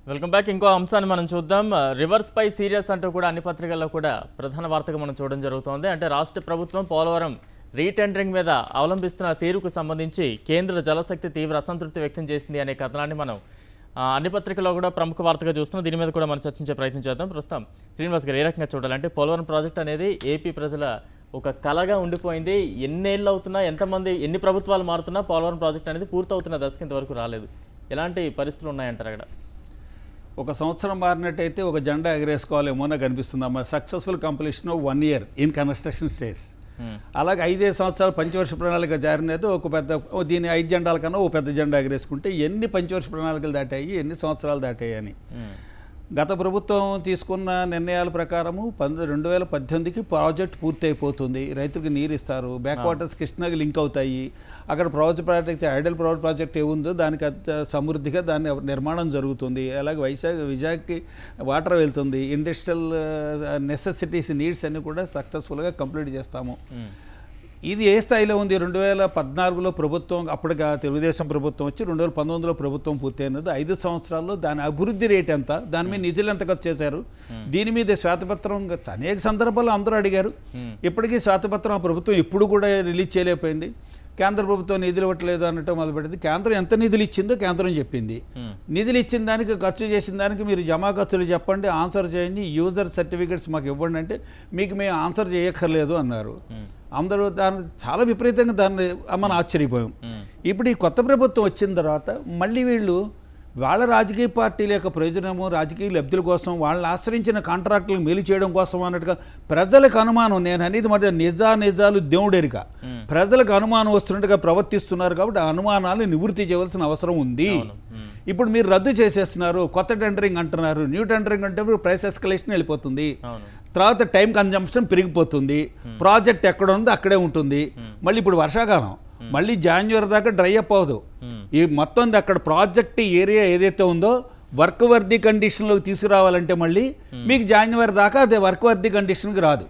Welcome back ఇంకో అంశాన్ని మనం చూద్దాం రివర్స్ పై సీరియస్ అంటూ కూడా అన్ని పత్రికల్లో కూడా ప్రధాన వార్తగా మనం చూడడం జరుగుతోంది అంటే రాష్ట్ర ప్రభుత్వం పోలవరం రీటెండరింగ్ మీద అవలంబిస్తున్న తీరుకు సంబంధించి కేంద్ర జలశక్తి తీవ్ర అసంతృప్తి వ్యక్తం చేసింది అనే కథనాన్ని మనం ఆ, అన్ని పత్రికల్లో కూడా ప్రముఖ వార్తగా చూస్తున్నాం దీని మీద కూడా మనం చర్చించే ప్రయత్నం చేద్దాం ప్రస్తుతం శ్రీనివాస్ గారు ఏ రకంగా చూడాలంటే పోలవరం ప్రాజెక్ట్ అనేది ఏపీ ప్రజల ఒక కలగా ఉండిపోయింది ఎన్నేళ్ళు అవుతున్నా ఎంతమంది ఎన్ని ప్రభుత్వాలు మారుతున్నా పోలవరం ప్రాజెక్ట్ అనేది పూర్తవుతున్న దశకి ఇంతవరకు రాలేదు ఎలాంటి పరిస్థితులు ఉన్నాయంటారు అక్కడ ఒక సంవత్సరం మారినట్టయితే ఒక జెండా ఎగరేసుకోవాలేమో నాకు అనిపిస్తుంది అమ్మ successful completion one year in construction stage అలాగే ఐదే సంవత్సరాలు పంచవర్ష ప్రణాళిక జారినైతే ఒక పెద్ద ఓ దీని ఐదు జెండాల కన్నా ఒక పెద్ద జెండా ఎగరేసుకుంటే ఎన్ని పంచవర్ష ప్రణాళికలు దాటాయి ఎన్ని సంవత్సరాలు దాటాయి అని గత ప్రభుత్వం తీసుకున్న నిర్ణయాల ప్రకారము పంద రెండు వేల పద్దెనిమిదికి ప్రాజెక్ట్ పూర్తి అయిపోతుంది రైతులకు నీరు ఇస్తారు బ్యాక్ వాటర్స్ కృష్ణకి లింక్ అవుతాయి అక్కడ project project idle project project ఏముందో దానికి అత్య సమృద్ధిగా దాని నిర్మాణం జరుగుతుంది అలాగే వైజాగ్ విజాగ్కి వాటర్ వెళ్తుంది ఇండస్ట్రియల్ నెసెసిటీస్ నీడ్స్ అన్ని కూడా సక్సెస్ఫుల్గా కంప్లీట్ చేస్తాము ఇది ఏ స్థాయిలో ఉంది రెండు వేల పద్నాలుగులో ప్రభుత్వం అప్పటికి తెలుగుదేశం ప్రభుత్వం వచ్చి రెండు వేల పంతొమ్మిదిలో ప్రభుత్వం పూర్తయినది ఐదు సంవత్సరాల్లో దాని అభివృద్ధి రేట్ ఎంత దాని మీద నిధులు ఎంత ఖర్చు చేశారు దీని మీద శ్వేతపత్రం అనేక సందర్భాల్లో అందరూ అడిగారు ఇప్పటికీ శ్వేతపత్రం ఆ ప్రభుత్వం ఇప్పుడు కూడా రిలీజ్ చేయలేకపోయింది కేంద్ర ప్రభుత్వం నిధులు ఇవ్వట్లేదు అన్నట్టు మొదలుపెట్టింది కేంద్రం ఎంత నిధులు ఇచ్చిందో కేంద్రం చెప్పింది నిధులు ఇచ్చిన దానికి ఖర్చు చేసిన దానికి మీరు జమా ఖర్చులు చెప్పండి ఆన్సర్ చేయండి యూజర్ సర్టిఫికెట్స్ మాకు ఇవ్వండి అంటే మీకు మేము ఆన్సర్ చేయక్కర్లేదు అన్నారు అందరూ దాన్ని చాలా విపరీతంగా దాన్ని మనం ఆశ్చర్యపోయాం ఇప్పుడు ఈ కొత్త ప్రభుత్వం వచ్చిన తర్వాత మళ్ళీ వీళ్ళు వాళ్ళ రాజకీయ పార్టీల యొక్క ప్రయోజనము రాజకీయ లబ్ధుల కోసం వాళ్ళని ఆశ్రయించిన కాంట్రాక్టులకు మేలు చేయడం కోసం అన్నట్టుగా ప్రజలకు అనుమానం నేను అనేది మరి నిజా నిజాలు దేవుడెరిక ప్రజలకు అనుమానం వస్తున్నట్టుగా ప్రవర్తిస్తున్నారు కాబట్టి ఆ అనుమానాలు నివృత్తి చేయవలసిన అవసరం ఉంది ఇప్పుడు మీరు రద్దు చేసేస్తున్నారు కొత్త టెండరింగ్ అంటున్నారు న్యూ టెండరింగ్ అంటే ప్రైస్ ఎస్కలేషన్ వెళ్ళిపోతుంది అవును తర్వాత టైం కన్జంప్షన్ పెరిగిపోతుంది ప్రాజెక్ట్ ఎక్కడ ఉందో అక్కడే ఉంటుంది మళ్ళీ ఇప్పుడు వర్షాకాలం మళ్ళీ జాన్యువరి దాకా డ్రై అప్ అవ్వదు ఈ మొత్తం అక్కడ ప్రాజెక్ట్ ఏరియా ఏదైతే ఉందో వర్క్ వర్ది కండిషన్లోకి తీసుకురావాలంటే మళ్ళీ మీకు జాన్యువరి దాకా అదే వర్క్ వర్ది కండిషన్కి రాదు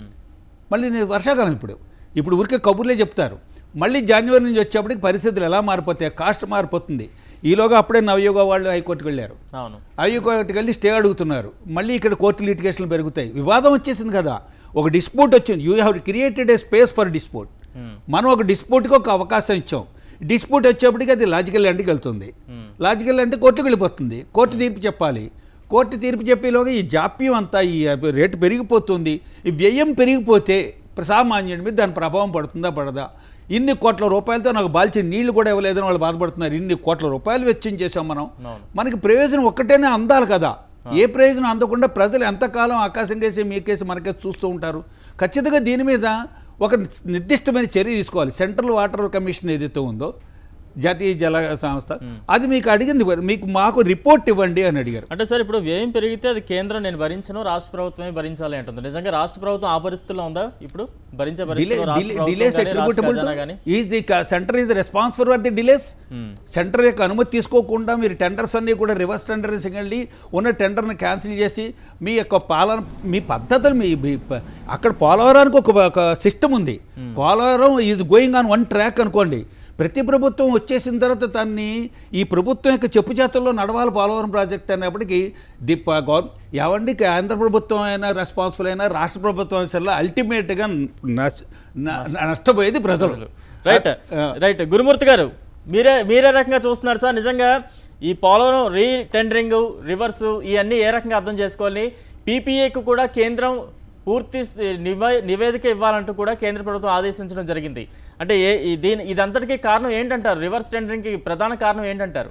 మళ్ళీ నేను వర్షాకాలం ఇప్పుడు ఇప్పుడు ఊరికే కబుర్లే చెప్తారు మళ్ళీ జనవరి నుంచి వచ్చేప్పటికి పరిస్థితులు ఎలా మారిపోతాయి కాస్ట్ మారిపోతుంది ఈలోగా అప్పుడే నవయుగ వాళ్ళు హైకోర్టుకు వెళ్ళారు అవును హైకోర్టుకి వెళ్ళి స్టే అడుగుతున్నారు మళ్ళీ ఇక్కడ కోర్టు లిటిగేషన్లు పెరుగుతాయి వివాదం వచ్చేసింది కదా ఒక డిస్ప్యూట్ వచ్చింది you have created a space for dispute మనం ఒక డిస్ప్యూట్కి ఒక అవకాశం ఇచ్చాం డిస్ప్యూట్ వచ్చేప్పటికి అది లాజికల్ ఎండ్కి వెళ్తుంది లాజికల్ అంటే కోర్టుకు వెళ్ళిపోతుంది కోర్టు తీర్పు చెప్పాలి కోర్టు తీర్పు చెప్పేలోగా ఈ జాప్యం అంతా ఈ రేటు పెరిగిపోతుంది ఈ వ్యయం పెరిగిపోతే సామాన్యుడి మీద దాని ప్రభావం పడుతుందా పడదా ఇన్ని కోట్ల రూపాయలతో నాకు బాల్చిన నీళ్లు కూడా ఇవ్వలేదని వాళ్ళు బాధపడుతున్నారు ఇన్ని కోట్ల రూపాయలు వెచ్చించేసాం మనం అవును. మనకి ప్రయోజనం ఒక్కటేనే అందాలి కదా ఏ ప్రయోజనం అందకుండా ప్రజలు ఎంతకాలం ఆకాశం కేసి మీకేసి మనకేసి చూస్తూ ఉంటారు ఖచ్చితంగా దీని మీద ఒక నిర్దిష్టమైన చర్య తీసుకోవాలి సెంట్రల్ వాటర్ కమిషన్ ఏదైతే ఉందో జాతీయ జల సంస్థ అది మీకు అడిగింది మీకు మాకు రిపోర్ట్ ఇవ్వండి అని అడిగారు అంటే సార్ ఇప్పుడు వ్యయం పెరిగితే అది కేంద్రం నేను భరించను రాష్ట్ర ప్రభుత్వమే భరించాలి అంటుంది నిజంగా రాష్ట్ర ప్రభుత్వం ఆ పరిస్థితుల్లో ఉందా ఇప్పుడు భరించే డిలే పరిస్థితిలో రాష్ట్ర ప్రభుత్వం డిలేస్ గానీ, రాష్ట్ర అట్రిబ్యూటబుల్ ఖజానా గానీ? Is the centre is responsible for the delays centre యొక్క అనుమతి తీసుకోకుండా మీరు టెండర్స్ అన్ని కూడా రివర్స్ టెండర్స్ వెళ్ళి ఉన్న టెండర్ని క్యాన్సిల్ చేసి మీ యొక్క పాలన మీ పద్ధతులు మీ మీ ప- అక్కడ పోలవరానికి ఒక ఒక సిస్టమ్ ఉంది Polavaram is going on one track అనుకోండి ప్రతి ప్రభుత్వం వచ్చేసిన తర్వాత దాన్ని ఈ ప్రభుత్వం యొక్క చెప్పు చేతుల్లో నడవాలి పోలవరం ప్రాజెక్ట్ అనేప్పటికీ ది ప- గవర్ ఎవండి కేంద్ర ప్రభుత్వం అయినా రెస్పాన్సిబుల్ అయినా రాష్ట్ర ప్రభుత్వం అయినా సరే అల్టిమేట్గా నష్ట- న- నష్టపోయేది ప్రజలు రైట్ రైట్ గురుమూర్తి గారు మీరే మీరే రకంగా చూస్తున్నారు సార్ నిజంగా ఈ పోలవరం రీ టెండరింగ్ రివర్స్ ఇవన్నీ ఏ రకంగా అర్థం చేసుకోవాలి పీపీఏకు కూడా కేంద్రం పూర్తి స్థి- నివే- నివేదిక ఇవ్వాలంటూ కూడా కేంద్ర ప్రభుత్వం ఆదేశించడం జరిగింది అంటే ఏ ఈ- దీని ఇదంతటికీ కారణం ఏంటంటారు రివర్స్ టెండరింగ్కి ప్రధాన కారణం ఏంటంటారు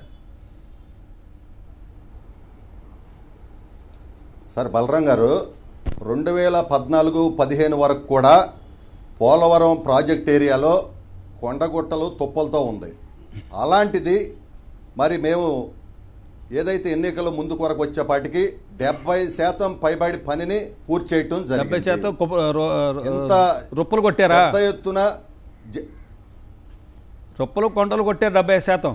సార్ బలరాం గారు రెండు వేల పద్నాలుగు పదిహేను వరకు కూడా పోలవరం ప్రాజెక్ట్ ఏరియాలో కొండగుట్టలు తుప్పలతో ఉంది అలాంటిది మరి మేము ఏదైతే ఎన్నికల ముందుకు వరకు వచ్చేపాటికి డెబ్బై శాతం పైబడి పనిని పూర్తి చేయటం డెబ్బై జరిగింది శాతం కుప్ప- రో- రో- ఎంత రొప్పులు కొట్టారా పెద్ద ఎత్తున జ- రొప్పలు కొండలు కొట్టారు డెబ్బై శాతం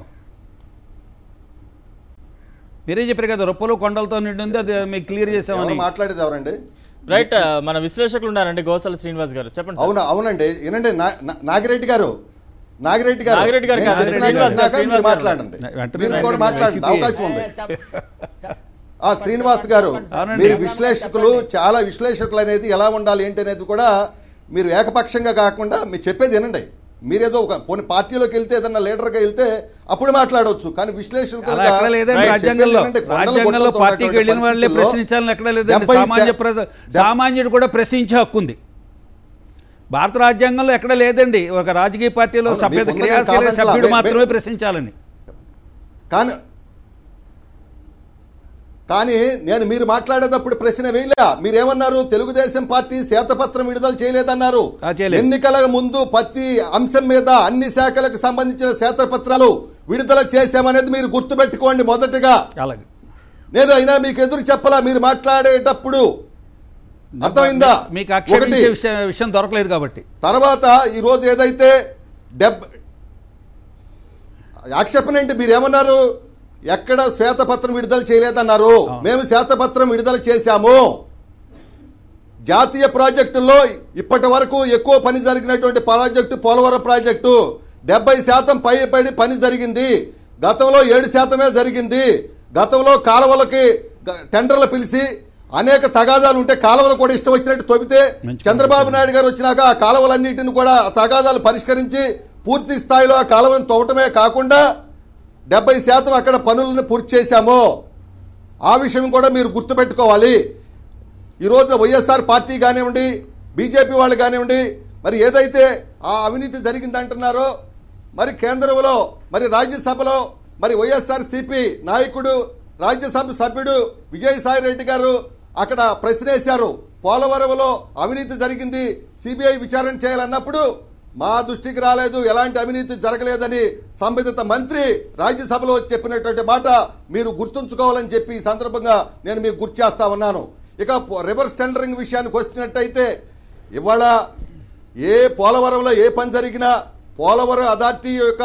మీరే చెప్పారు కదా రొప్పలు కొండలతో నిండి ఉంది అది మీకు క్లియర్ ఎవరు చేసామని మాట్లాడేది ఎవరండి రైట్ మన విశ్లేషకులు ఉన్నారండి గోసాల శ్రీనివాస్ గారు చెప్పండి సార్. అవునా అవునండి వినండి నా- నా- నాగిరెడ్డి గారు నాగిరెడ్డి గారు నాగిరెడ్డి గారు నేను కాదు, చెప్పినాక శ్రీనివాస్ గారు, విన్నాక మీరు శ్రీనివాస్ గారు. మాట్లాడండి వెంటనే మీరు కూడా వెంటనే మాట్లాడండి వైసీపీ. అవకాశం ఉంది ఆ శ్రీనివాస్ గారు అవునండి. మీరు విశ్లేషకులు చాలా విశ్లేషకులు అనేది ఎలా ఉండాలి ఏంటి అనేది కూడా మీరు ఏకపక్షంగా కాకుండా మీరు చెప్పేది వినండి మీరేదో ఒక పోనీ పార్టీలోకి వెళ్తే ఏదన్నా లీడర్గా వెళ్తే అప్పుడు మాట్లాడవచ్చు కానీ విశ్లేషకులుగా అలా ఎక్కడ లేదండి మీరు రాజ్యాంగంలో చెప్పేది వినండి. కొండలు రాజ్యాంగంలో గుట్టలతో పార్టీకి ఉన్నటువంటి వెళ్ళిన వాళ్ళే పరిస్థితుల్లో ప్రశ్నించాలని ఎక్కడ లేదండి డెబ్బై సామాన్య శా- ప్రజ డెబ్- సామాన్యుడు కూడా ప్రశ్నించే హక్కు ఉంది భారత రాజ్యాంగంలో ఎక్కడ లేదండి ఒక రాజకీయ పార్టీలో అవును, సభ్యత మీకు ఉన్నది క్రియాశీల కాదంట్లా. సభ్యుడు వే- మాత్రమే వే- ప్రశ్నించాలని కానీ కానీ నేను మీరు మాట్లాడేటప్పుడు ప్రశ్న వేయలే మీరేమన్నారు తెలుగుదేశం పార్టీ శ్వేతపత్రం విడుదల చేయలేదన్నారు ఆ, చేయలేదు. ఎన్నికల ముందు ప్రతి అంశం మీద అన్ని శాఖలకు సంబంధించిన శ్వేతపత్రాలు విడుదల చేశామనేది మీరు గుర్తుపెట్టుకోండి మొదటిగా అలాగే నేను అయినా మీకు ఎదురు చెప్పలా మీరు మాట్లాడేటప్పుడు అర్థమైందా మీకు ఆక్షేపించే ఒకటి విషయం విషయం దొరకలేదు కాబట్టి తర్వాత ఈ రోజు ఏదైతే డెబ్ ఆక్షేపణ ఏంటి మీరేమన్నారు ఎక్కడ శ్వేతపత్రం విడుదల చేయలేదన్నారు మేము శ్వేతపత్రం విడుదల చేశాము జాతీయ ప్రాజెక్టుల్లో ఇప్పటి వరకు ఎక్కువ పని జరిగినటువంటి ప్రాజెక్టు పోలవరం ప్రాజెక్టు డెబ్బై శాతం పైబడి పని జరిగింది గతంలో ఏడు శాతమే జరిగింది గతంలో కాలువలకి గ- టెండర్లు పిలిచి అనేక తగాదాలు ఉంటే కాలువలు కూడా ఇష్టం వచ్చినట్టు తొవితే మంచి చంద్రబాబు నాయుడు గారు వచ్చినాక ఆ కాలువలన్నిటిని కూడా ఆ తగాదాలు పరిష్కరించి పూర్తి స్థాయిలో ఆ కాలువను తవ్వటమే కాకుండా డెబ్బై శాతం అక్కడ పనులను పూర్తి చేశాము ఆ విషయం కూడా మీరు గుర్తుపెట్టుకోవాలి ఈరోజు వైఎస్ఆర్ పార్టీ కానివ్వండి బీజేపీ వాళ్ళు కానివ్వండి మరి ఏదైతే ఆ అవినీతి జరిగిందంటున్నారో మరి కేంద్రంలో మరి రాజ్యసభలో మరి వైఎస్ఆర్ సిపి నాయకుడు రాజ్యసభ సభ్యుడు విజయసాయి రెడ్డి గారు అక్కడ ప్రశ్నేశారు పోలవరంలో అవినీతి జరిగింది సిబిఐ విచారణ చేయాలన్నప్పుడు మా దృష్టికి రాలేదు ఎలాంటి అవినీతి జరగలేదని సంబంధిత మంత్రి రాజ్యసభలో చెప్పినటువంటి మాట మీరు గుర్తుంచుకోవాలని చెప్పి ఈ సందర్భంగా నేను మీకు గుర్తు చేస్తా ఉన్నాను ఇక పో- రివర్స్ టెండరింగ్ విషయానికి వచ్చినట్టయితే ఇవాళ ఏ పోలవరంలో ఏ పని జరిగినా పోలవరం అథారిటీ యొక్క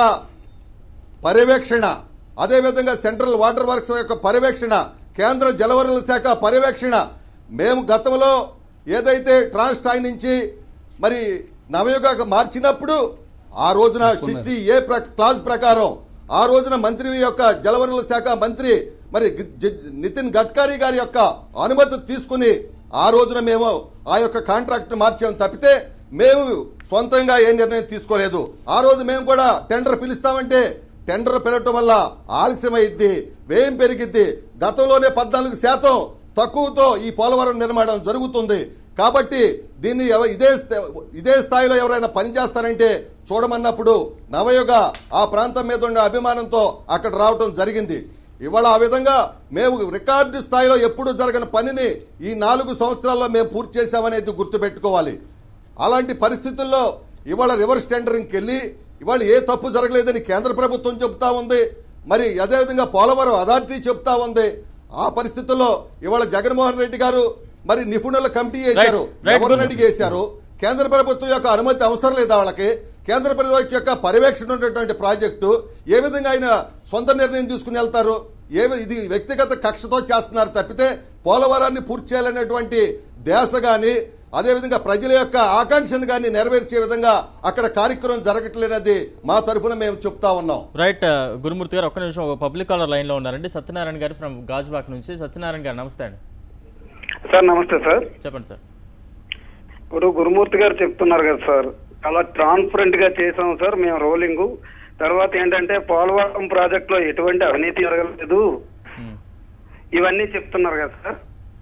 పర్యవేక్షణ అదేవిధంగా సెంట్రల్ వాటర్ వర్క్స్ యొక్క పర్యవేక్షణ కేంద్ర జలవనరుల శాఖ పర్యవేక్షణ మేము గతంలో ఏదైతే ట్రాన్స్టాయ్ నుంచి మరి నవయుగ మార్చినప్పుడు ఆ రోజున సిక్స్టీ ఏ ప్ర క్లాజ్ ప్రకారం ఆ రోజున మంత్రి యొక్క జలవనరుల శాఖ మంత్రి మరి గి- జి- నితిన్ గడ్కరీ గారి యొక్క అనుమతి తీసుకుని ఆ రోజున మేము ఆ యొక్క కాంట్రాక్ట్ మార్చాం తప్పితే మేము సొంతంగా ఏ నిర్ణయం తీసుకోలేదు ఆ రోజు మేము కూడా టెండర్ పిలుస్తామంటే టెండర్ పిలవటం వల్ల ఆలస్యమైద్ది వ్యయం పెరిగిద్ది గతంలోనే పద్నాలుగు శాతం తక్కువతో ఈ పోలవరం నిర్మాణం జరుగుతుంది కాబట్టి దీన్ని ఎవ- ఇదే స్థా- ఇదే స్థాయిలో ఎవరైనా పనిచేస్తారంటే చూడమన్నప్పుడు నవయుగ ఆ ప్రాంతం మీద ఉన్న అభిమానంతో అక్కడ రావటం జరిగింది ఇవాళ ఆ విధంగా మేము రికార్డు స్థాయిలో ఎప్పుడు జరగని పనిని ఈ నాలుగు సంవత్సరాల్లో మేము పూర్తి చేశామనేది గుర్తుపెట్టుకోవాలి అలాంటి పరిస్థితుల్లో ఇవాళ రివర్స్ టెండరింగ్కి వెళ్ళి ఇవాళ ఏ తప్పు జరగలేదని కేంద్ర ప్రభుత్వం చెప్తా ఉంది మరి అదేవిధంగా పోలవరం అథారిటీ చెప్తా ఉంది ఆ పరిస్థితుల్లో ఇవాళ జగన్మోహన్ రెడ్డి గారు మరి నిపుణుల కమిటీ వేశారు Right, right, ఎవరిని good. అడిగి వేశారు కేంద్ర ప్రభుత్వం యొక్క అనుమతి అవసరం లేదా వాళ్ళకి కేంద్ర ప్రభుత్వం యొక్క పర్యవేక్షణ ఉన్నటువంటి ప్రాజెక్టు ఏ విధంగా ఆయన సొంత నిర్ణయం తీసుకుని వెళ్తారు ఏ వి- ఇది వ్యక్తిగత కక్షతో చేస్తున్నారు తప్పితే పోలవరాన్ని పూర్తి చేయాలనేటువంటి దేశ కానీ అదేవిధంగా ప్రజల యొక్క ఆకాంక్షను కానీ నెరవేర్చే విధంగా అక్కడ కార్యక్రమం జరగట్లేనది మా తరఫున మేము చెప్తా ఉన్నాం రైట్ గురుమూర్తి గారు ఒక్క నిమిషం ఒక పబ్లిక్ కాలర్ లైన్లో ఉన్నారండి సత్యనారాయణ గారు ఫ్రమ్ గాజుబాక్ నుంచి సత్యనారాయణ గారు నమస్తే అండి సార్ నమస్తే సార్ చెప్పండి సార్ ఇప్పుడు గురుమూర్తి గారు చెప్తున్నారు కదా సార్ చాలా ట్రాన్స్పరెంట్ గా చేసాం సార్ మేము రోలింగ్ తర్వాత ఏంటంటే పోలవరం ప్రాజెక్ట్ లో ఎటువంటి అవినీతి జరగలేదు ఉమ్. ఇవన్నీ చెప్తున్నారు కదా సార్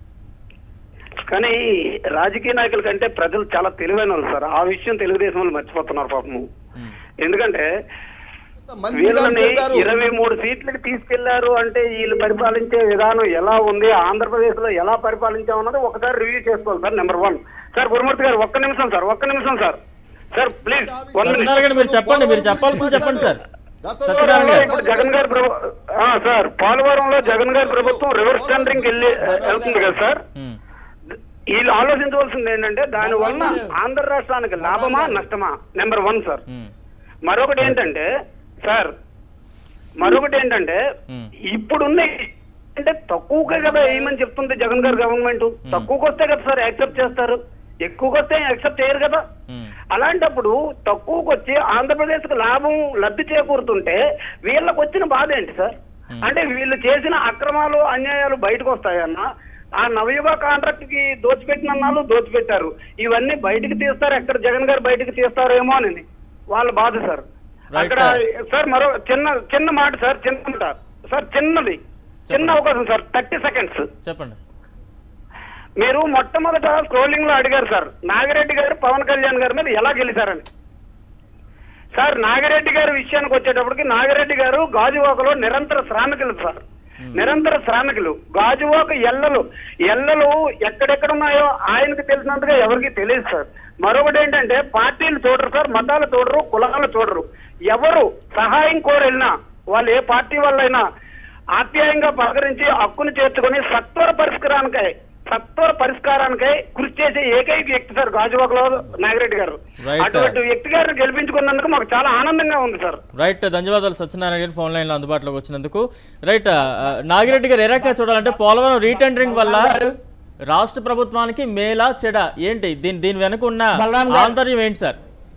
కానీ రాజకీయ నాయకుల కంటే ప్రజలు చాలా తెలివైన వాళ్ళు సార్ ఆ విషయం తెలుగుదేశం వాళ్ళు మర్చిపోతున్నారు పాపము ఉమ్. ఎందుకంటే మంత్రి గారు వీళ్ళని చెప్పారు ఇరవై మూడు సీట్లకి తీసుకెళ్లారు అంటే వీళ్ళు పరిపాలించే విధానం ఎలా ఉంది ఆంధ్రప్రదేశ్ లో ఎలా పరిపాలించామన్నది ఒకసారి రివ్యూ చేసుకోవాలి sir number one sir Gurumurthy గారు ఒక్క నిమిషం సార్ ఒక్క నిమిషం sir sir please one minute Satyanarayana గారు మీరు చెప్పండి మీరు చెప్పాల్సింది చెప్పండి సార్ గతంలో సత్యనారాయణ గారు ఇప్పుడు జగన్ గారి ప్రభు- ఆ, సార్ పోలవరంలో జగన్ గారి ప్రభుత్వం రివర్స్ టెండరింగ్ వెళ్ళి వెళ్తుంది కదా సార్ ఉమ్. వీళ్ళు ఆలోచించవలసింది ఏంటంటే దాని వల్ల ఆంధ్ర రాష్ట్రానికి లాభమా నష్టమా నెంబర్ వన్ సార్ ఉమ్. మరొకటి ఏంటంటే సార్ మరొకటి ఏంటంటే Hmm. ఇప్పుడున్న అంటే తక్కువగా కదా వేయమని చెప్తుంది జగన్ గారు గవర్నమెంట్ తక్కువకి వస్తే కదా సార్ యాక్సెప్ట్ చేస్తారు ఎక్కువకి వస్తే యాక్సెప్ట్ చేయరు కదా ఉమ్. అలాంటప్పుడు తక్కువకి వచ్చి ఆంధ్రప్రదేశ్ కు లాభం లబ్ధి చేకూరుతుంటే వీళ్ళకి వచ్చిన బాధ ఏంటి సార్ అంటే వీళ్ళు చేసిన అక్రమాలు అన్యాయాలు బయటకు వస్తాయన్న ఆ నవయుగ కాంట్రాక్ట్ కి దోచిపెట్టిన అన్నాళ్ళు దోచిపెట్టారు ఇవన్నీ బయటకు తీస్తారు ఎక్కడ జగన్ గారు బయటకు తీస్తారేమో అని వాళ్ళ బాధ సార్ Right, అక్కడ సార్ మరో చిన్న చిన్న మాట సార్ చిన్న మాట సార్ చిన్నది చిన్న అవకాశం సార్ థర్టీ సెకండ్స్ చెప్పండి మీరు మొట్టమొదట స్క్రోలింగ్ లో అడిగారు సార్ నాగిరెడ్డి గారు పవన్ కళ్యాణ్ గారి మీద ఎలా గెలిచారని సార్ నాగిరెడ్డి గారి విషయానికి వచ్చేటప్పటికి నాగిరెడ్డి గారు గాజువాకలో నిరంతర శ్రామికులు సార్ నిరంతర శ్రామికులు గాజువాక ఎల్లలు ఎల్లలు ఎక్కడెక్కడ ఉన్నాయో ఆయనకు తెలిసినంతగా ఎవరికి తెలియదు సార్ మరొకటి ఏంటంటే పార్టీలు చూడరు సార్ మతాలు చూడరు కులాలు చూడరు ఎవరు సహాయం కోరెళ్ళినా వాళ్ళు ఏ పార్టీ వాళ్ళైనా ఆప్యాయంగా పలకరించి హక్కును చేర్చుకొని సత్వర పరిష్కారానికై సత్వర పరిష్కారానికై కృషి చేసే ఏకైక వ్యక్తి సార్ గాజువాకలో నాగిరెడ్డి గారు Right. అటువంటి వ్యక్తి గారిని గెలిపించుకున్నందుకు మాకు చాలా ఆనందంగా ఉంది సార్ రైట్ ధన్యవాదాలు సత్యనారాయణ గారు ఫోన్ లైన్లో అందుబాటులోకి వచ్చినందుకు రైట్ ఆ, నాగిరెడ్డి గారు ఏ రకంగా చూడాలంటే పోలవరం రీటెండరింగ్ వల్ల రాష్ట్ర ప్రభుత్వానికి మేలా చెడ ఏంటి దీని దీని వెనక ఉన్న బలరాం గారు. ఆంతర్యం ఏంటి సార్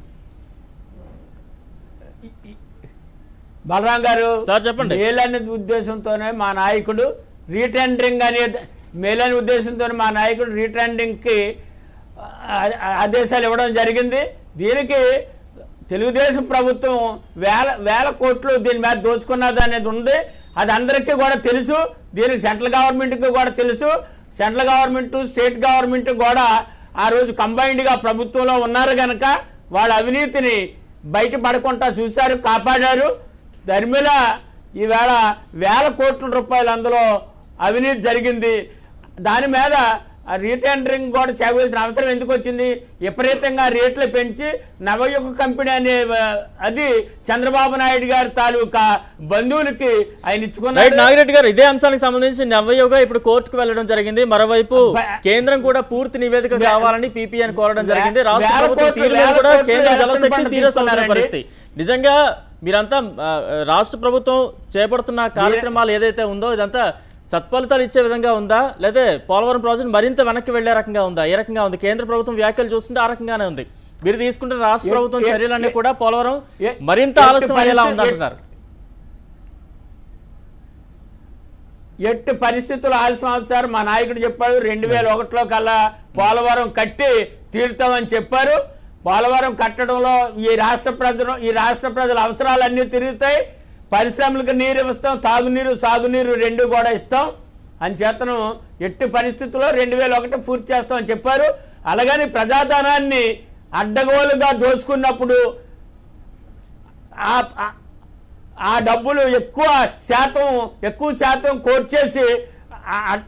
బలరాం గారు సార్ చెప్పండి. మేలనే ఉద్దేశంతోనే మా నాయకుడు రీటెండరింగ్ అనే మేలనే ఉద్దేశంతో మా నాయకుడు రీటెండరింగ్ కి ఆ- ఆ- ఆదేశాలు ఇవ్వడం జరిగింది దీనికి తెలుగుదేశం ప్రభుత్వం వేల వేల కోట్లు దీని మీద దోచుకున్నది అనేది ఉంది అది అందరికీ కూడా తెలుసు దీనికి సెంట్రల్ గవర్నమెంట్కి కూడా తెలుసు సెంట్రల్ గవర్నమెంట్ స్టేట్ గవర్నమెంట్ కూడా ఆ రోజు కంబైన్డ్గా ప్రభుత్వంలో ఉన్నారు కనుక వాళ్ళ అవినీతిని బయటపడకుండా చూశారు కాపాడారు ధర్మిల ఈవేళ వేల కోట్ల రూపాయలు అందులో అవినీతి జరిగింది దాని మీద ఆ రీటెండరింగ్ కూడా చేయవలసిన అవసరం ఎందుకు వచ్చింది విపరీతంగా రేట్లు పెంచి నవయుగ కంపెనీ అనే ఆ, అది చంద్రబాబు నాయుడు గారి తాలూకా బంధువులకి ఆయన రైట్ ఇచ్చుకున్నాడు నాగిరెడ్డి గారు ఇదే అంశానికి సంబంధించి నవ్వయోగా ఇప్పుడు కోర్టుకు వెళ్ళడం జరిగింది మరోవైపు బ- కేంద్రం కూడా పూర్తి నివేదిక వే- కావాలని పీపీఎన్ కోరడం జరిగింది వే- రాష్ట్ర వేల ప్రభుత్వం కోట్లు, తీరు మీద వేల కూడా కోట్లు కేంద్ర ఎలక్షన్ జలశక్తి ఫండ్ సీరియస్ అవుతున్న తీసుకున్నారండి. పరిస్థితి నిజంగా మీరంతా ఆ, రాష్ట్ర ప్రభుత్వం చేపడుతున్న కార్యక్రమాలు ఏదైతే ఉందో ఇదంతా సత్ఫలితాలు ఇచ్చే విధంగా ఉందా లేదా పోలవరం ప్రాజెక్ట్ మరింత వెనక్కి వెళ్లే రకంగా ఉందా ఏ రకంగా ఉంది కేంద్ర ప్రభుత్వం వ్యాఖ్యలు చూస్తుంటే ఆ రకంగానే ఉంది మీరు తీసుకుంటున్న రాష్ట్ర ఎ- ప్రభుత్వం ఎ- చర్యలన్నీ ఎ- కూడా పోలవరం ఎ- మరింత ఎట్టి ఆలస్యం అయ్యేలా పరిస్థితి- ఉందంటున్నారు ఎట్టి పరిస్థితులు ఆలస్యం అవుతారు మా నాయకుడు చెప్పాడు రెండు వేల ఒకటిలో కల్లా పోలవరం కట్టి తీరుతామని చెప్పారు పోలవరం కట్టడంలో ఈ రాష్ట్ర ప్రజలు ఈ రాష్ట్ర ప్రజల అవసరాలన్నీ తిరుగుతాయి పరిశ్రమలకు నీరు ఇస్తాం తాగునీరు సాగునీరు రెండు కూడా ఇస్తాం అని చేతను ఎట్టి పరిస్థితుల్లో రెండు వేల ఒకటి పూర్తి చేస్తామని చెప్పారు అలాగని ప్రజాధనాన్ని అడ్డగోలుగా దోచుకున్నప్పుడు ఆ- ఆ- ఆ డబ్బులు ఎక్కువ శాతం ఎక్కువ శాతం కోట్ చేసి ఆ- ఆ-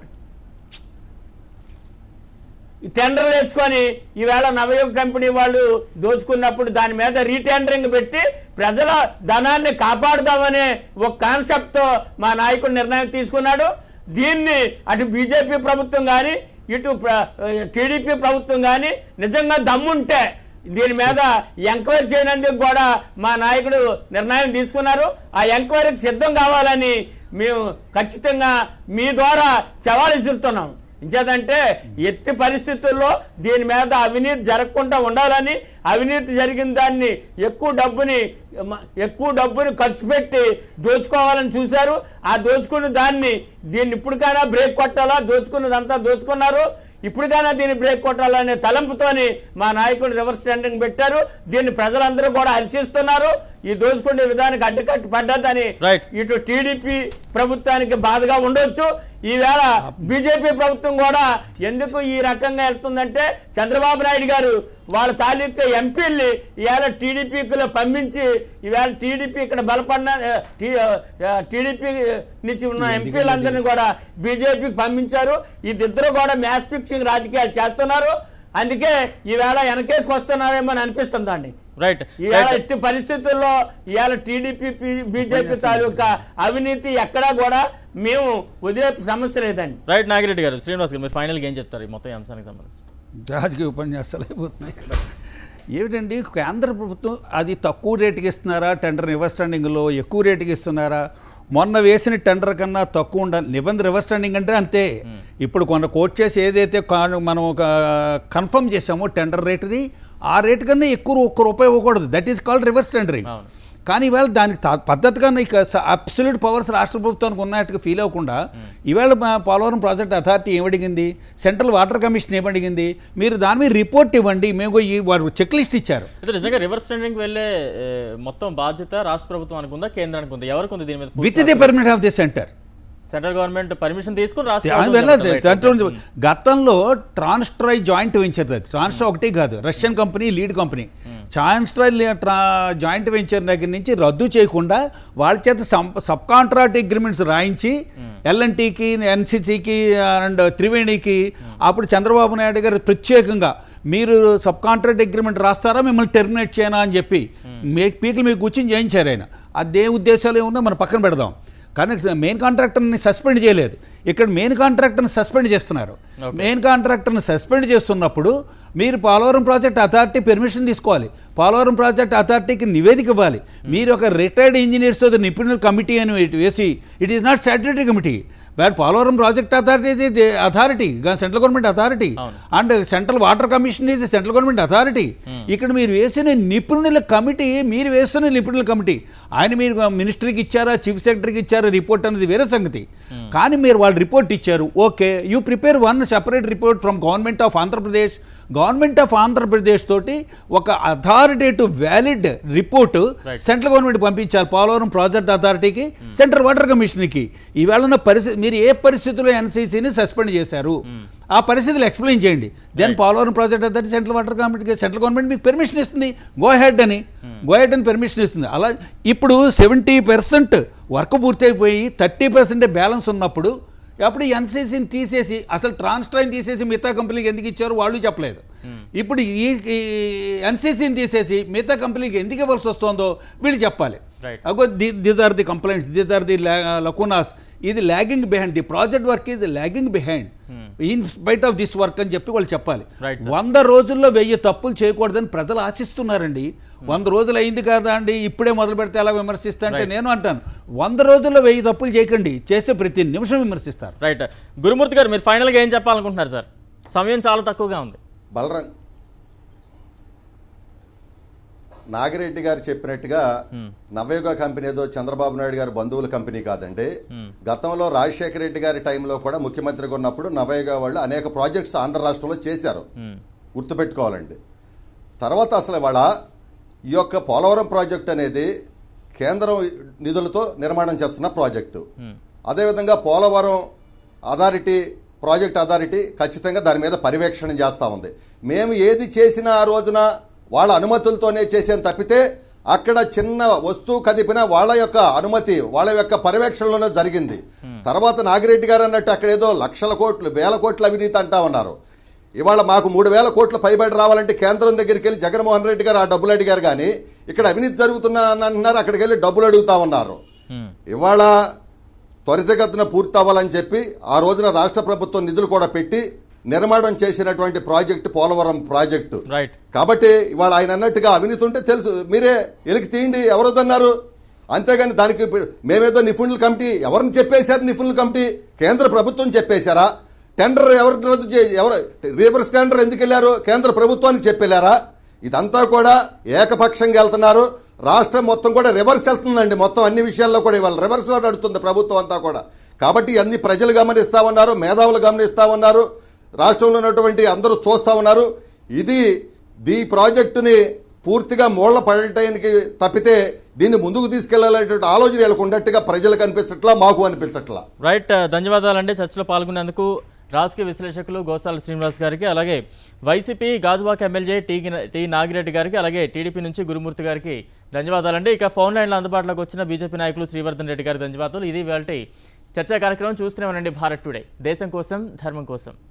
ఈ టెండర్లు తెచ్చుకొని ఈవేళ నవయుగ కంపెనీ వాళ్ళు దోచుకున్నప్పుడు దాని మీద రీటెండరింగ్ పెట్టి ప్రజల ధనాన్ని కాపాడుదామనే ఒక కాన్సెప్ట్తో మా నాయకుడు నిర్ణయం తీసుకున్నాడు దీన్ని అటు బీజేపీ ప్రభుత్వం కానీ ఇటు టీడీపీ ప్రభుత్వం కానీ నిజంగా దమ్ముంటే దీని మీద ఎంక్వైరీ చేయనందుకు కూడా మా నాయకుడు నిర్ణయం తీసుకున్నారు ఆ ఎంక్వైరీకి సిద్ధం కావాలని మేము ఖచ్చితంగా మీ ద్వారా సవాల్ విసురుతున్నాం ఇంచేదంటే ఎట్టి పరిస్థితుల్లో దీని మీద అవినీతి జరగకుండా ఉండాలని అవినీతి జరిగిన దాన్ని ఎక్కువ డబ్బుని మ- ఎక్కువ డబ్బుని ఖర్చు పెట్టి దోచుకోవాలని చూశారు ఆ దోచుకున్న దాన్ని దీన్ని ఇప్పటికైనా బ్రేక్ కొట్టాలా దోచుకున్నదంతా దోచుకున్నారు ఇప్పటికైనా దీన్ని బ్రేక్ కొట్టాలనే తలంపుతోని మా నాయకుడు రివర్స్ టెండరింగ్ పెట్టారు దీన్ని ప్రజలందరూ కూడా హర్షిస్తున్నారు ఈ దోచుకునే విధానికి అడ్డుకట్టు పడ్డదని Right. ఇటు టీడీపీ ప్రభుత్వానికి బాధగా ఉండొచ్చు ఈవేళ బీజేపీ ప్రభుత్వం కూడా ఎందుకు ఈ రకంగా వెళ్తుందంటే చంద్రబాబు నాయుడు గారు వాళ్ళ తాలూకా ఎంపీల్ని ఇవాళ టీడీపీలో పంపించి ఈవేళ టీడీపీ ఇక్కడ బలపడిన టీడీపీ నుంచి ఉన్న ఎంపీలందరినీ కూడా బీజేపీకి పంపించారు ఇద్దరు కూడా మ్యాచ్ ఫిక్సింగ్ రాజకీయాలు చేస్తున్నారు అందుకే ఈవేళ వెనకేసుకు వస్తున్నారేమో అని అనిపిస్తుందండి రైట్ ఇవాళ ఎట్టి పరిస్థితుల్లో ఇవాళ టీడీపీ బీజేపీ తాలూకా అవినీతి ఎక్కడా కూడా మేము వదిలే సమస్య లేదండి రైట్ నాగిరెడ్డి గారు శ్రీనివాస్ గారు మీరు ఫైనల్గా ఏం చెప్తారు ఈ మొత్తం ఈ అంశానికి సంబంధించి రాజకీయ ఉపన్యాసాలు అయిపోతున్నాయి ఇక్కడ ఏమిటండి కేంద్ర ప్రభుత్వం అది తక్కువ రేటుకి ఇస్తున్నారా టెండర్ రివర్స్ టెండింగ్లో ఎక్కువ రేటుకి ఇస్తున్నారా మొన్న వేసిన టెండర్ కన్నా తక్కువ ఉండాలి నిబంధన రివర్స్ టెండింగ్ అంటే అంతే ఇప్పుడు కొన్న కోట్ చేసి ఏదైతే కా- మనం ఒక కన్ఫర్మ్ చేసామో టెండర్ రేటుని ఆ రేటు కన్నా ఎక్కువ ఒక్క రూపాయి ఇవ్వకూడదు that is called reverse tendering అవును. కానీ ఈవేళ దానికి తా- పద్ధతిగా ఇక అబ్సల్యూట్ పవర్స్ రాష్ట్ర ప్రభుత్వానికి ఉన్నట్టుగా ఫీల్ అవ్వకుండా ఈవేళ మా పోలవరం ప్రాజెక్ట్ అథారిటీ ఏమడిగింది సెంట్రల్ వాటర్ కమిషన్ ఏమడిగింది మీరు దాని మీద రిపోర్ట్ ఇవ్వండి మేము ఈ వారు చెక్ లిస్ట్ ఇచ్చారు అయితే నిజంగా రివర్స్ టెండరింగ్ వెళ్ళే ఏ, మొత్తం బాధ్యత రాష్ట్ర ప్రభుత్వానికి ఉందా కేంద్రానికి ఉందా ఎవరికి ఉంది దీని మీద with the permit of the centre central government permission తీసుకుని రాష్ట్ర అది ప్రభుత్వం వెళ్ళదు చేస్తారు. సెంట్రల్ గతంలో ట్రాన్స్ట్రాయ్ జాయింట్ వెంచర్ అది ట్రాన్స్ట్రా ఒకటి కాదు Russian company lead company Transtroy ట్రా జాయింట్ వెంచర్ దగ్గర నుంచి రద్దు చేయకుండా వాళ్ళ చేత సబ్ కాంట్రాక్ట్ అగ్రిమెంట్స్ రాయించి ఎల్ఎన్టీకి ఎన్సిసికి అండ్ త్రివేణికి అప్పుడు చంద్రబాబు నాయుడు గారు ప్రత్యేకంగా మీరు సబ్ కాంట్రాక్ట్ అగ్రిమెంట్ రాస్తారా మిమ్మల్ని టెర్మినేట్ చేయనా అని చెప్పి మీ పీకులు మీకు కూర్చొని చేయించారు ఆయన అదే ఉద్దేశాలు ఏమున్నా మనం పక్కన పెడదాం కానీ మెయిన్ కాంట్రాక్టర్ని సస్పెండ్ చేయలేదు ఇక్కడ మెయిన్ కాంట్రాక్టర్ని సస్పెండ్ చేస్తున్నారు మెయిన్ కాంట్రాక్టర్ని సస్పెండ్ చేస్తున్నప్పుడు మీరు పోలవరం ప్రాజెక్ట్ అథారిటీ పెర్మిషన్ తీసుకోవాలి పోలవరం ప్రాజెక్ట్ అథారిటీకి నివేదిక ఇవ్వాలి మీరు ఒక రిటైర్డ్ ఇంజనీర్స్ నిపుణుల కమిటీ అని వేసి it is not statutory committee but Polavaram project authority authority central government authority and central water commission is central government authority ఇక్కడ మీరు వేసిన నిపుణుల కమిటీ మీరు వేస్తున్న నిపుణుల కమిటీ ఆయన మీరు మినిస్టర్కి ఇచ్చారా చీఫ్ సెక్రటరీకి ఇచ్చారా రిపోర్ట్ అనేది వేరే సంగతి కానీ మీరు వాళ్ళు రిపోర్ట్ ఇచ్చారు okay you prepare one separate report from government of Andhra Pradesh government of Andhra Pradesh తోటి ఒక authoritative valid report central government పంపించాలి పోలవరం ప్రాజెక్ట్ అథారిటీకి సెంట్రల్ వాటర్ కమిషన్కి ఈవేళ పరిస్థితి మీరు ఏ పరిస్థితుల్లో ఎన్సీసీని సస్పెండ్ చేశారు ఆ పరిస్థితులు ఎక్స్ప్లెయిన్ చేయండి then Polavaram project authority central water కమిటీకి సెంట్రల్ గవర్నమెంట్ మీకు పెర్మిషన్ ఇస్తుంది గో హెడ్ అని గో హెడ్ అని పెర్మిషన్ ఇస్తుంది అలా ఇప్పుడు సెవెంటీ పర్సెంట్ వర్క్ పూర్తయిపోయి థర్టీ పర్సెంట్ బ్యాలెన్స్ ఉన్నప్పుడు అప్పుడు ఎన్సీసీని తీసేసి అసలు ట్రాన్స్ట్రైన్ తీసేసి మిగతా కంపెనీకి ఎందుకు ఇచ్చారు వాళ్ళు చెప్పలేదు ఇప్పుడు ఈ ఎన్సీసీని తీసేసి మిగతా కంపెనీకి ఎందుకు ఇవ్వాల్సి వస్తుందో వీళ్ళు చెప్పాలి Right. అగో these are the complaints these are the lacunas ఇది lagging behind the project work is lagging behind in spite of this work అని చెప్పి వాళ్ళు చెప్పాలి Right, sir. వంద రోజుల్లో వెయ్యి తప్పులు చేయకూడదని ప్రజలు ఆశిస్తున్నారండి వంద రోజులు అయింది కదా అండి ఇప్పుడే మొదలు పెడితే ఎలా విమర్శిస్తా అంటే నేను అంటాను వంద రోజుల్లో వెయ్యి తప్పులు చేయకండి చేస్తే ప్రతి నిమిషం విమర్శిస్తారు రైట్ గురుమూర్తి గారు మీరు ఫైనల్గా ఏం చెప్పాలనుకుంటున్నారు సార్ సమయం చాలా తక్కువగా ఉంది బలరం నాగిరెడ్డి గారు చెప్పినట్టుగా నవయుగ కంపెనీ ఏదో చంద్రబాబు నాయుడు గారి బంధువుల కంపెనీ కాదండి గతంలో రాజశేఖర రెడ్డి గారి టైంలో కూడా ముఖ్యమంత్రిగా ఉన్నప్పుడు నవయుగ వాళ్ళు అనేక ప్రాజెక్ట్స్ ఆంధ్ర రాష్ట్రంలో చేశారు గుర్తుపెట్టుకోవాలండి తర్వాత అసలు ఇవాళ ఈ యొక్క పోలవరం ప్రాజెక్ట్ అనేది కేంద్రం నిధులతో నిర్మాణం చేస్తున్న ప్రాజెక్టు అదేవిధంగా పోలవరం అథారిటీ ప్రాజెక్ట్ అథారిటీ ఖచ్చితంగా దాని మీద పర్యవేక్షణ చేస్తూ ఉంది మేము ఏది చేసినా ఆ రోజున వాళ్ళ అనుమతులతోనే చేసేది తప్పితే అక్కడ చిన్న వస్తువు కదిపినా వాళ్ళ యొక్క అనుమతి వాళ్ళ యొక్క పర్యవేక్షణలోనే జరిగింది తర్వాత నాగిరెడ్డి గారు అన్నట్టు అక్కడ ఏదో లక్షల కోట్లు వేల కోట్ల అవినీతి అంటా ఉన్నారు ఇవాళ మాకు మూడు వేల కోట్ల పైబడి రావాలంటే కేంద్రం దగ్గరికి వెళ్ళి జగన్మోహన్ రెడ్డి గారు ఆ డబ్బులు అడిగారు కానీ ఇక్కడ అవినీతి జరుగుతున్నా అని అంటున్నారు అక్కడికి వెళ్ళి డబ్బులు అడుగుతా ఉన్నారు ఇవాళ త్వరితగతిన పూర్తి అవ్వాలని చెప్పి ఆ రోజున రాష్ట్ర ప్రభుత్వం నిధులు కూడా పెట్టి నిర్మాణం చేసినటువంటి ప్రాజెక్టు పోలవరం ప్రాజెక్టు రైట్ కాబట్టి ఇవాళ ఆయన అన్నట్టుగా అవినీతి ఉంటే తెలుసు మీరే ఎలికి తీయండి ఎవరొద్దన్నారు అంతేగాని దానికి ఇప్పుడు మేమేదో నిపుణుల కమిటీ ఎవరిని చెప్పేశారు నిపుణుల కమిటీ కేంద్ర ప్రభుత్వం చెప్పేశారా టెండర్ ఎవరు రద్దు చే ఎవరు రివర్స్ టెండర్ ఎందుకు వెళ్ళారు కేంద్ర ప్రభుత్వానికి చెప్పెళ్ళారా ఇదంతా కూడా ఏకపక్షంగా వెళ్తున్నారు రాష్ట్రం మొత్తం కూడా రివర్స్ వెళ్తుందండి మొత్తం అన్ని విషయాల్లో కూడా ఇవాళ రివర్స్లో నడుస్తుంది ప్రభుత్వం అంతా కూడా కాబట్టి అన్ని ప్రజలు గమనిస్తా ఉన్నారు మేధావులు గమనిస్తా ఉన్నారు రాష్ట్రంలో ఉన్నటువంటి అందరూ చూస్తా ఉన్నారు ఇది ఈ ప్రాజెక్టుని పూర్తిగా మూల పడటానికి తప్పితే దీన్ని ముందుకు తీసుకెళ్లాలనేటువంటి ఆలోచన వీళ్ళకు ఉన్నట్టుగా ప్రజలకు అనిపించట్లా మాకు అనిపించట్లా రైట్ ధన్యవాదాలండి చర్చలో పాల్గొనేందుకు రాజకీయ విశ్లేషకులు గోసాల శ్రీనివాస్ గారికి అలాగే YCP Gajuwaka MLA T T Nagireddy గారికి అలాగే టీడీపీ నుంచి గురుమూర్తి గారికి ధన్యవాదాలండి ఇక ఫోన్ లైన్లో అందుబాటులోకి వచ్చిన బీజేపీ నాయకులు శ్రీవర్ధన్ రెడ్డి గారి ధన్యవాదాలు ఇది వాళ్ళ చర్చా కార్యక్రమం చూస్తూనే ఉండండి భారత్ టుడే దేశం కోసం ధర్మం కోసం